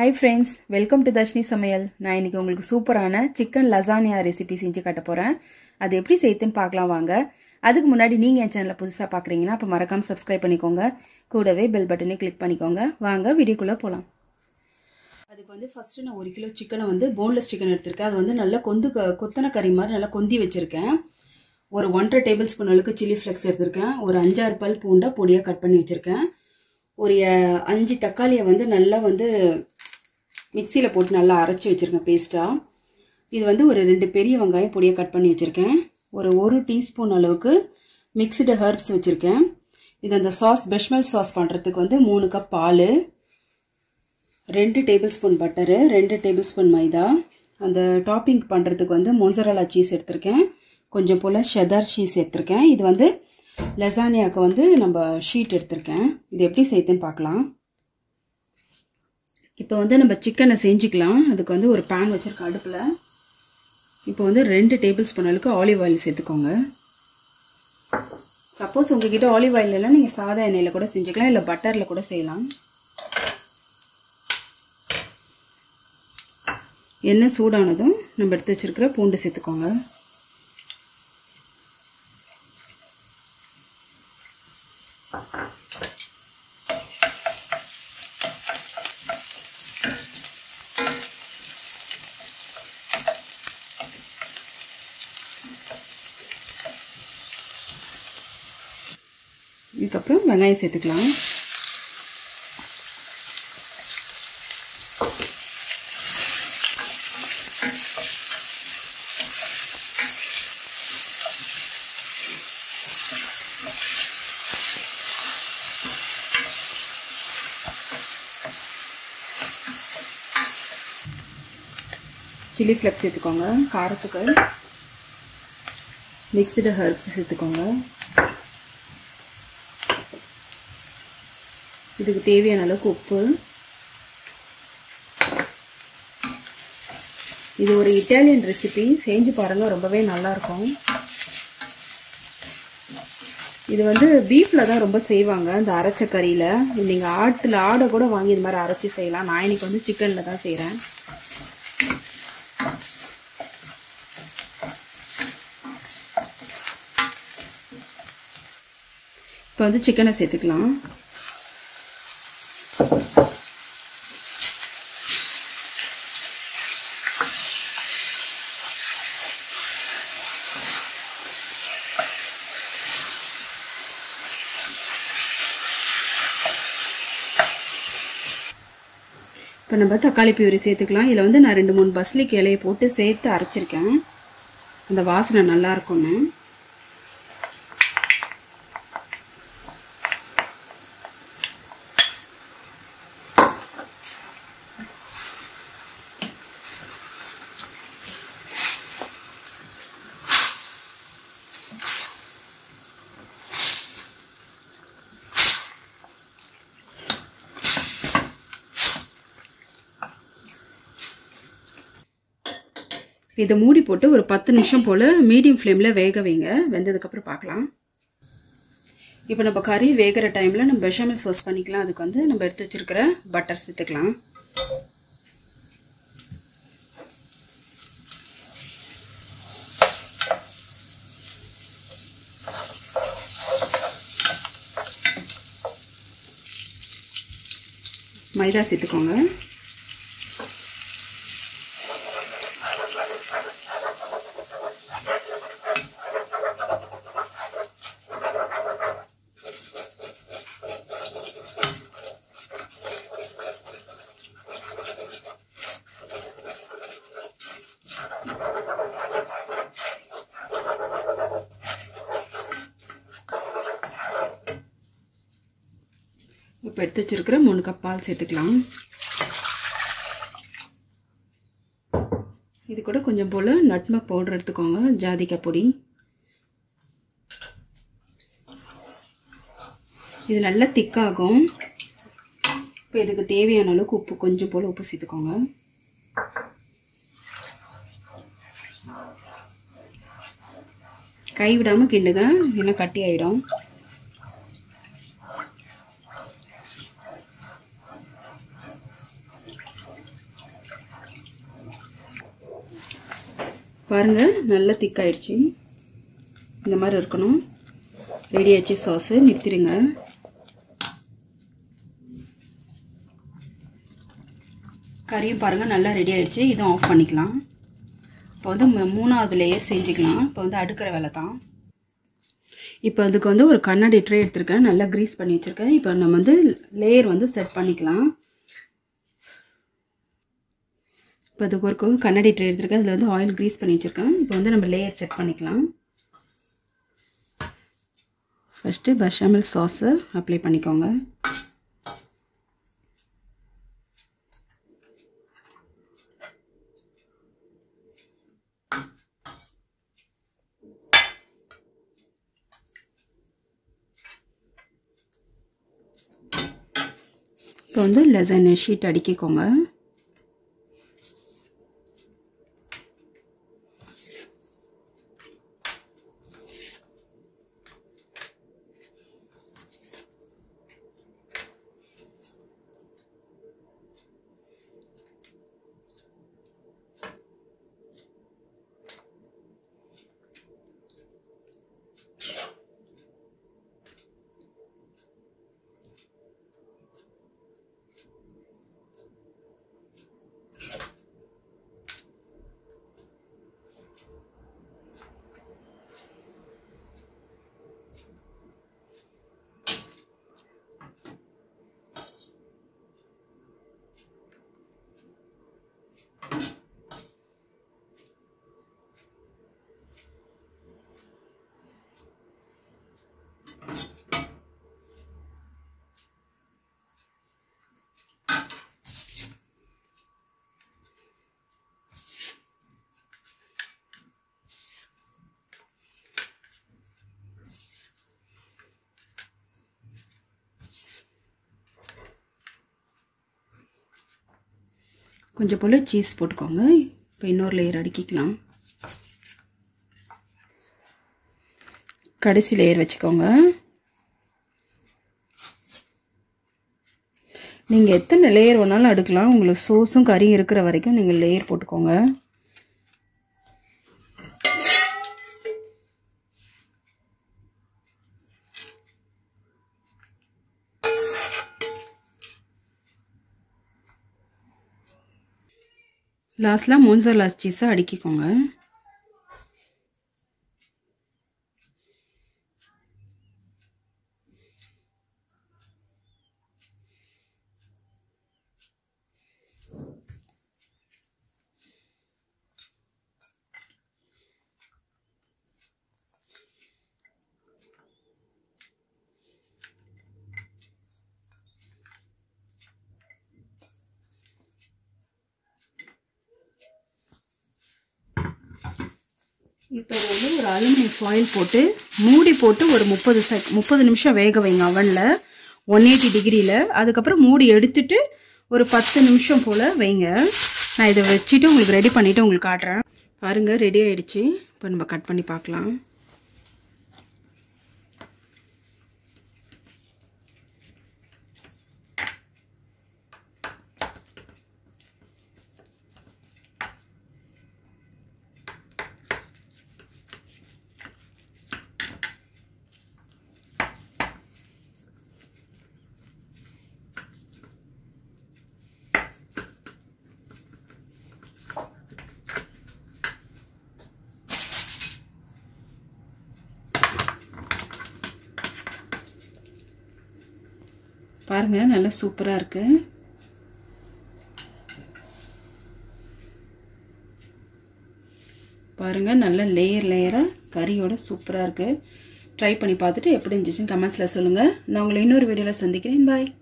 hi friends welcome to Dharshini சமையல் நான் இன்னைக்கு உங்களுக்கு சூப்பரான சிக்கன் லசானியா ரெசிபி செஞ்சு காட்ட போகிறேன் அது எப்படி செய்யுதுன்னு பார்க்கலாம் வாங்க அதுக்கு முன்னாடி நீங்கள் என் சேனலை புதுசாக பார்க்குறீங்கன்னா அப்போ மறக்காமல் சப்ஸ்கிரைப் பண்ணிக்கோங்க கூடவே பெல் பட்டனையும் கிளிக் பண்ணிக்கோங்க வாங்க வீடியோக்குள்ளே போகலாம் அதுக்கு வந்து ஃபஸ்ட்டு நான் ஒரு கிலோ சிக்கனை வந்து போன்லெஸ் சிக்கன் எடுத்திருக்கேன் அது வந்து நல்லா கொந்து க- கொத்தன கறி மாதிரி நல்லா கொந்தி வச்சுருக்கேன் ஒரு ஒன்றரை டேபிள் ஸ்பூன் அளவுக்கு சில்லி ஃப்ளெக்ஸ் எடுத்திருக்கேன் ஒரு அஞ்சாறு பல் பூண்டை பொடியாக கட் பண்ணி வச்சுருக்கேன் ஒரு அஹ், அஞ்சு தக்காளியை வந்து நல்லா வந்து மிக்சியில் போட்டு நல்லா அரைச்சி வச்சுருக்கேன் பேஸ்ட்டாக இது வந்து ஒரு ரெண்டு பெரிய வெங்காயம் பொடியாக கட் பண்ணி வச்சுருக்கேன் ஒரு ஒரு டீஸ்பூன் அளவுக்கு மிக்ஸ்டு ஹெர்ப்ஸ் வச்சுருக்கேன் இது அந்த சாஸ் பெஷ்மல் சாஸ் பண்ணுறதுக்கு வந்து மூணு கப் பால் ரெண்டு டேபிள் ஸ்பூன் பட்டரு ரெண்டு டேபிள் ஸ்பூன் மைதா அந்த டாப்பிங் பண்ணுறதுக்கு வந்து மொசரலா சீஸ் எடுத்திருக்கேன் கொஞ்சம் போல் ஷெதர் சீஸ் எடுத்திருக்கேன் இது வந்து லெசானியாவுக்கு வந்து நம்ம ஷீட் எடுத்திருக்கேன் இது எப்படி செய்யுதுன்னு பார்க்கலாம் இப்போ வந்து நம்ம சிக்கனை செஞ்சுக்கலாம் அதுக்கு வந்து ஒரு பேன் வச்சுருக்கேன் அடுப்பில் இப்போ வந்து ரெண்டு டேபிள் ஸ்பூன் அளவுக்கு ஆலிவ் ஆயில் சேர்த்துக்கோங்க சப்போஸ் உங்ககிட்ட ஆலிவ் ஆயில் இல்லைன்னா நீங்கள் சாதா எண்ணெயில் கூட செஞ்சுக்கலாம் இல்லை பட்டரில் கூட செய்யலாம் எண்ணெய் சூடானதும் நம்ம எடுத்து வச்சிருக்கிற பூண்டு சேர்த்துக்கோங்க இதுக்கப்புறம் வெங்காயம் சேர்த்துக்கலாம் சில்லி ஃப்ளெக்ஸ் சேர்த்துக்கோங்க காரத்துக்கு மிக்சடு ஹெர்ப்ஸ் சேர்த்துக்கோங்க இதுக்கு தேவையான அளவுக்கு உப்பு இது ஒரு இட்டாலியன் ரெசிபி செஞ்சு பாருங்கள் ரொம்பவே நல்லாயிருக்கும் இது வந்து பீஃபில் தான் ரொம்ப செய்வாங்க இந்த அரைச்ச கறியில் நீங்கள் ஆட்டில் ஆடை கூட வாங்கி இது மாதிரி அரைச்சி செய்யலாம் நான் இன்னைக்கு வந்து சிக்கனில் தான் செய்கிறேன் இப்போ வந்து சிக்கனை சேர்த்துக்கலாம் இப்போ நம்ம தக்காளி பியூரி சேர்த்துக்கலாம் இதில் வந்து நான் ரெண்டு மூணு பஸ்லிக் இலையை போட்டு சேர்த்து அரைச்சிருக்கேன் அந்த வாசனை நல்லா இருக்கும்னு இதை மூடி போட்டு ஒரு பத்து நிமிஷம் போல் மீடியம் ஃப்ளேமில் வேக வைங்க வெந்ததுக்கப்புறம் பார்க்கலாம் இப்போ நம்ம கறி வேகிற டைமில் நம்ம பெஷாமல் சோஸ் பண்ணிக்கலாம் அதுக்கு வந்து நம்ம எடுத்து வச்சிருக்கிற பட்டர் சேர்த்துக்கலாம் மைதா சேர்த்துக்கோங்க இப்போ எடுத்து வச்சிருக்கிற மூணு கப் பால் சேர்த்துக்கலாம் இது கூட கொஞ்சம் போல் நட்மக் பவுடர் எடுத்துக்கோங்க ஜாதிக்காய் பொடி இது நல்லா திக்காகும் இப்போ இதுக்கு தேவையான அளவுக்கு உப்பு கொஞ்சம் போல் உப்பு சேர்த்துக்கோங்க கை விடாமல் கிண்டுங்க இல்லைன்னா கட்டி ஆயிடும் பாருங்கள் நல்லா திக்காயிடுச்சு இந்த மாதிரி இருக்கணும் ரெடி ஆச்சு சாஸு நிறுத்திடுங்க கறியும் பாருங்கள் நல்லா ரெடி ஆயிடுச்சு இதுவும் ஆஃப் பண்ணிக்கலாம் இப்போ வந்து மூணாவது லேயர் செஞ்சுக்கலாம் இப்போ வந்து அடுக்கிற வேலை தான் இப்போ அதுக்கு வந்து ஒரு கண்ணாடி ட்ரே எடுத்திருக்கேன் நல்லா க்ரீஸ் பண்ணி வச்சுருக்கேன் இப்போ நம்ம வந்து லேயர் வந்து செட் பண்ணிக்கலாம் இப்போ அதுக்கு ஒரு கண்ணாடி ட்ரே எடுத்திருக்கேன் அதில் வந்து ஆயில் க்ரீஸ் பண்ணி வச்சுருக்கேன் இப்போ வந்து நம்ம லேயர் செட் பண்ணிக்கலாம் ஃபஸ்ட்டு பஷாமல் சாஸை அப்ளை பண்ணிக்கோங்க இப்போ வந்து லெசன் ஷீட் அடிக்கிக்கோங்க கொஞ்சம் போல் சீஸ் போட்டுக்கோங்க இப்போ இன்னொரு லேயர் அடுக்கிக்கலாம் கடைசி லேயர் வச்சுக்கோங்க நீங்கள் எத்தனை லேயர் வேணாலும் அடுக்கலாம் உங்களுக்கு சோஸும் கறியும் இருக்கிற வரைக்கும் நீங்கள் லேயர் போட்டுக்கோங்க லாஸ்ட்டில் மோன்சர்லாஸ் சீஸை அடுக்கிக்கோங்க இப்போ இதை வந்து ஒரு அலுமினியம் ஃபாயில் போட்டு மூடி போட்டு ஒரு முப்பது செக் முப்பது நிமிஷம் வேக வைங்க அவனில் ஒன் எயிட்டி டிகிரியில் அதுக்கப்புறம் மூடி எடுத்துட்டு ஒரு பத்து நிமிஷம் போல் வைங்க நான் இதை வச்சுட்டு உங்களுக்கு ரெடி பண்ணிவிட்டு உங்களுக்கு காட்டுறேன் பாருங்கள் ரெடி ஆயிடுச்சு இப்போ நம்ம கட் பண்ணி பார்க்கலாம் பாருங்கள் நல்லா சூப்பராக இருக்குது பாருங்கள் நல்ல லேயர் லேயராக கறியோட சூப்பராக இருக்குது ட்ரை பண்ணி பார்த்துட்டு எப்படி இருந்துச்சுன்னு கமெண்ட்ஸில் சொல்லுங்கள் நான் உங்களை இன்னொரு வீடியோவில் சந்திக்கிறேன் பாய்